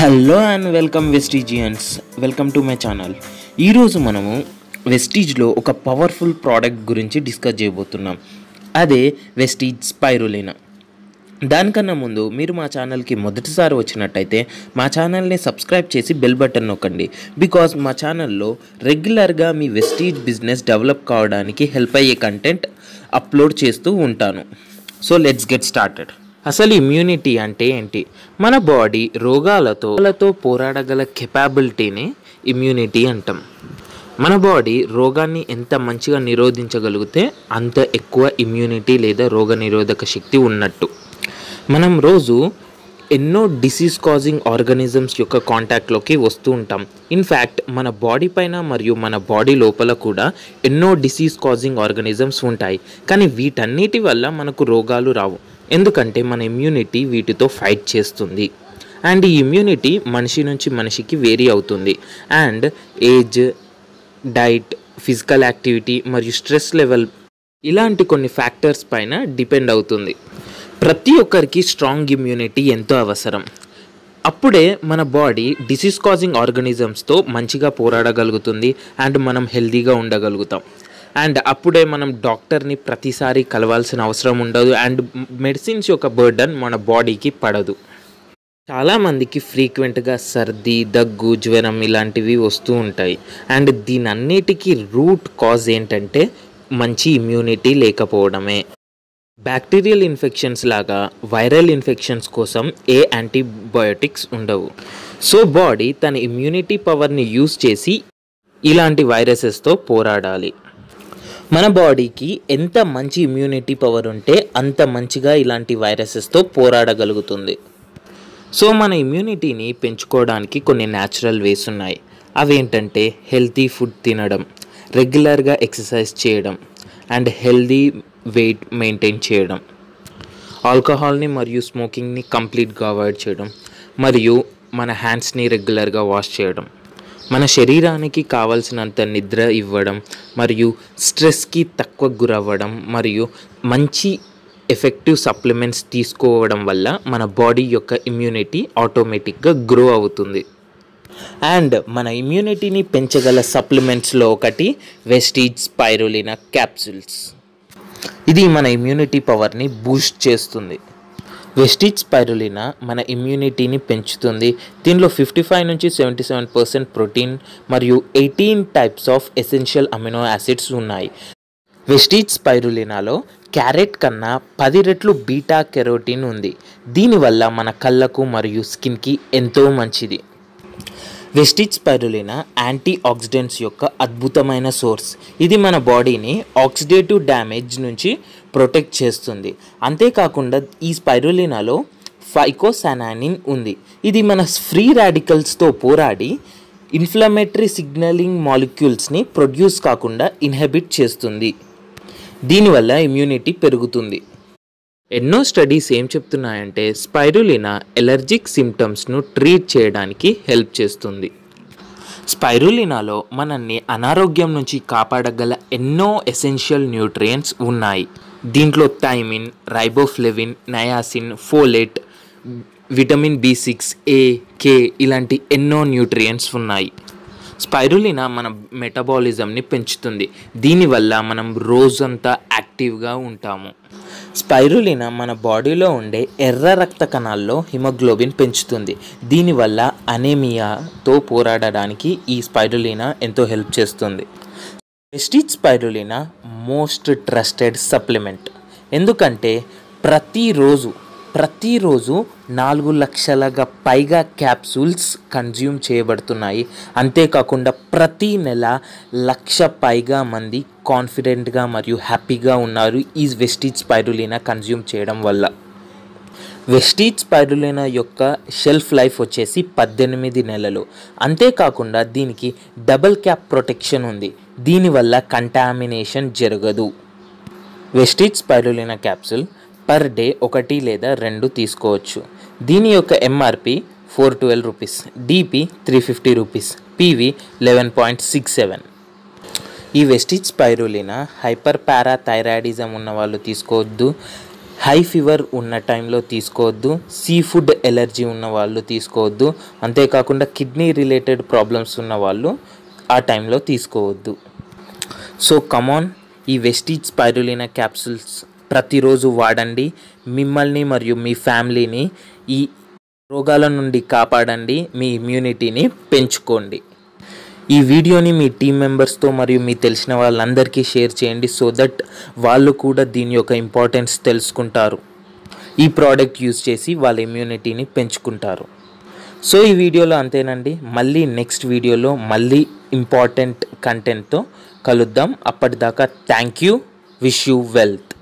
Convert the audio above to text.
hello and welcome Vestigians welcome to my channel ఈరోజు మనము వెస్టీజ్లో ఒక పవర్ఫుల్ ప్రోడక్ట్ గురించి డిస్కస్ చేయబోతున్నాం అదే వెస్టీజ్ స్పైరులినా దానికన్నా ముందు మీరు మా ఛానల్కి మొదటిసారి వచ్చినట్టయితే మా ఛానల్ని సబ్స్క్రైబ్ చేసి బెల్ బటన్ నొక్కండి బికాజ్ మా ఛానల్లో రెగ్యులర్గా మీ వెస్టీజ్ బిజినెస్ డెవలప్ కావడానికి హెల్ప్ అయ్యే కంటెంట్ అప్లోడ్ చేస్తూ ఉంటాను సో లెట్స్ గెట్ స్టార్టెడ్ అసలు ఇమ్యూనిటీ అంటే ఏంటి మన బాడీ రోగాలతో రోగాలతో పోరాడగల కెపాబిలిటీని ఇమ్యూనిటీ అంటాం మన బాడీ రోగాన్ని ఎంత మంచిగా నిరోధించగలిగితే అంత ఎక్కువ ఇమ్యూనిటీ లేదా రోగ నిరోధక శక్తి ఉన్నట్టు మనం రోజు ఎన్నో డిసీజ్ కాజింగ్ ఆర్గానిజమ్స్ యొక్క కాంటాక్ట్లోకి వస్తూ ఉంటాం ఇన్ఫ్యాక్ట్ మన బాడీ పైన మరియు మన బాడీ లోపల కూడా ఎన్నో డిసీజ్ కాజింగ్ ఆర్గానిజమ్స్ ఉంటాయి కానీ వీటన్నిటి వల్ల మనకు రోగాలు రావు ఎందుకంటే మన ఇమ్యూనిటీ వీటితో ఫైట్ చేస్తుంది అండ్ ఈ ఇమ్యూనిటీ మనిషి నుంచి మనిషికి వేరీ అవుతుంది and age diet physical activity మరియు స్ట్రెస్ లెవెల్ ఇలాంటి కొన్ని ఫ్యాక్టర్స్ పైన డిపెండ్ అవుతుంది ప్రతి ఒక్కరికి స్ట్రాంగ్ ఇమ్యూనిటీ ఎంతో అవసరం అప్పుడే మన బాడీ డిసీజ్ కాజింగ్ ఆర్గానిజమ్స్తో మంచిగా పోరాడగలుగుతుంది అండ్ మనం హెల్తీగా ఉండగలుగుతాం అండ్ అప్పుడే మనం డాక్టర్ని ప్రతిసారి కలవాల్సిన అవసరం ఉండదు అండ్ మెడిసిన్స్ యొక్క బర్డన్ మన బాడీకి పడదు చాలామందికి ఫ్రీక్వెంట్గా సర్ది దగ్గు జ్వరం ఇలాంటివి వస్తూ ఉంటాయి అండ్ దీని అన్నిటికీ రూట్ కాజ్ ఏంటంటే మంచి ఇమ్యూనిటీ లేకపోవడమే బ్యాక్టీరియల్ ఇన్ఫెక్షన్స్ లాగా వైరల్ ఇన్ఫెక్షన్స్ కోసం ఏ యాంటీబయోటిక్స్ ఉండవు సో బాడీ తన ఇమ్యూనిటీ పవర్ని యూజ్ చేసి ఇలాంటి వైరసెస్తో పోరాడాలి మన బాడీకి ఎంత మంచి ఇమ్యూనిటీ పవర్ ఉంటే అంత మంచిగా ఇలాంటి వైరసెస్తో పోరాడగలుగుతుంది సో మన ఇమ్యూనిటీని పెంచుకోవడానికి కొన్ని న్యాచురల్ వేస్ ఉన్నాయి అవేంటంటే హెల్తీ ఫుడ్ తినడం రెగ్యులర్గా ఎక్సర్సైజ్ చేయడం అండ్ హెల్దీ వెయిట్ మెయింటైన్ చేయడం ఆల్కహాల్ని మరియు స్మోకింగ్ని కంప్లీట్గా అవాయిడ్ చేయడం మరియు మన హ్యాండ్స్ని రెగ్యులర్గా వాష్ చేయడం మన శరీరానికి కావలసినంత నిద్ర ఇవ్వడం మరియు స్ట్రెస్కి తక్కువ గురవ్వడం మరియు మంచి ఎఫెక్టివ్ సప్లిమెంట్స్ తీసుకోవడం వల్ల మన బాడీ యొక్క ఇమ్యూనిటీ ఆటోమేటిక్గా గ్రో అవుతుంది అండ్ మన ఇమ్యూనిటీని పెంచగల సప్లిమెంట్స్లో ఒకటి వెస్టీజ్ స్పైరులినా క్యాప్సూల్స్ ఇది మన ఇమ్యూనిటీ పవర్ని బూస్ట్ చేస్తుంది వెస్టిజ్ స్పైరులినా మన ఇమ్యూనిటీని పెంచుతుంది దీనిలో ఫిఫ్టీ ఫైవ్ నుంచి సెవెంటీ సెవెన్ పర్సెంట్ ప్రోటీన్ మరియు eighteen types of essential amino acids ఉన్నాయి వెస్టిజ్ స్పైరులినాలో క్యారెట్ కన్నా పది రెట్లు బీటా కెరోటిన్ ఉంది దీనివల్ల మన కళ్ళకు మరియు స్కిన్కి ఎంతో మంచిది వెస్టిజ్ స్పైరులినా యాంటీ ఆక్సిడెంట్స్ యొక్క అద్భుతమైన సోర్స్ ఇది మన బాడీని ఆక్సిడేటివ్ డ్యామేజ్ నుంచి ప్రొటెక్ట్ చేస్తుంది అంతేకాకుండా ఈ స్పైరులినాలో ఫైకోసానానిన్ ఉంది ఇది మన ఫ్రీ రాడికల్స్తో పోరాడి ఇన్ఫ్లమేటరీ సిగ్నలింగ్ మాలిక్యూల్స్ని ప్రొడ్యూస్ కాకుండా ఇన్హెబిట్ చేస్తుంది దీనివల్ల ఇమ్యూనిటీ పెరుగుతుంది ఎన్నో స్టడీస్ ఏం చెప్తున్నాయంటే స్పైరులినా ఎలర్జిక్ సిమ్టమ్స్ను ట్రీట్ చేయడానికి హెల్ప్ చేస్తుంది స్పైరులినాలో మనల్ని అనారోగ్యం నుంచి కాపాడగల ఎన్నో ఎసెన్షియల్ న్యూట్రియంట్స్ ఉన్నాయి దీంట్లో thiamine riboflavin niacin folate vitamin B six A K ఇలాంటి ఎన్నో న్యూట్రియంట్స్ ఉన్నాయి స్పైరులినా మన మెటబాలిజంని పెంచుతుంది దీనివల్ల మనం రోజంతా యాక్టివ్గా ఉంటాము స్పైరులినా మన బాడీలో ఉండే ఎర్ర రక్త కణాల్లో హిమోగ్లోబిన్ పెంచుతుంది దీనివల్ల అనేమియాతో పోరాడడానికి ఈ స్పైరులినా ఎంతో హెల్ప్ చేస్తుంది Vestige spirulina most trusted supplement ఎందుకంటే ప్రతిరోజు ప్రతిరోజు నాలుగు లక్షలగా పైగా క్యాప్సూల్స్ కన్జ్యూమ్ చేయబడుతున్నాయి అంతేకాకుండా ప్రతి నెల లక్ష పైగా మంది కాన్ఫిడెంట్గా మరియు హ్యాపీగా ఉన్నారు ఈ వెస్టీజ్ స్పైరులినా కన్జ్యూమ్ చేయడం వల్ల వెస్టీజ్ స్పైరులినా యొక్క షెల్ఫ్ లైఫ్ వచ్చేసి పద్దెనిమిది నెలలు అంతేకాకుండా దీనికి డబుల్ క్యాప్ ప్రొటెక్షన్ ఉంది దీనివల్ల కంటామినేషన్ జరగదు Vestige spirulina capsule per day ఒకటి లేదా రెండు తీసుకోవచ్చు దీని యొక్క MRP four twelve rupees DP three fifty rupees PV eleven point six seven ఈ వెస్టిజ్ స్పైరులినా హైపర్ పారాథైరాయిడిజం ఉన్న వాళ్ళు తీసుకోవద్దు హై ఫీవర్ ఉన్న టైంలో తీసుకోవద్దు సీ ఫుడ్ ఎలర్జీ ఉన్న వాళ్ళు తీసుకోవద్దు అంతేకాకుండా కిడ్నీ రిలేటెడ్ ప్రాబ్లమ్స్ ఉన్న వాళ్ళు ఆ టైంలో తీసుకోవద్దు సో కమాన్ ఈ వెస్టీజ్ స్పైరులినా క్యాప్సూల్స్ ప్రతిరోజు వాడండి మిమ్మల్ని మరియు మీ ఫ్యామిలీని ఈ రోగాల నుండి కాపాడండి మీ ఇమ్యూనిటీని పెంచుకోండి ఈ వీడియోని మీ టీం మెంబర్స్తో మరియు మీ తెలిసిన వాళ్ళందరికీ షేర్ చేయండి సో దట్ వాళ్ళు కూడా దీని యొక్క ఇంపార్టెన్స్ తెలుసుకుంటారు ఈ ప్రోడక్ట్ యూజ్ చేసి వాళ్ళ ఇమ్యూనిటీని పెంచుకుంటారు సో ఈ వీడియోలో అంతేనండి మళ్ళీ నెక్స్ట్ వీడియోలో మళ్ళీ ఇంపార్టెంట్ కంటెంట్తో కలుద్దాం అప్పటిదాకా thank you wish you wealth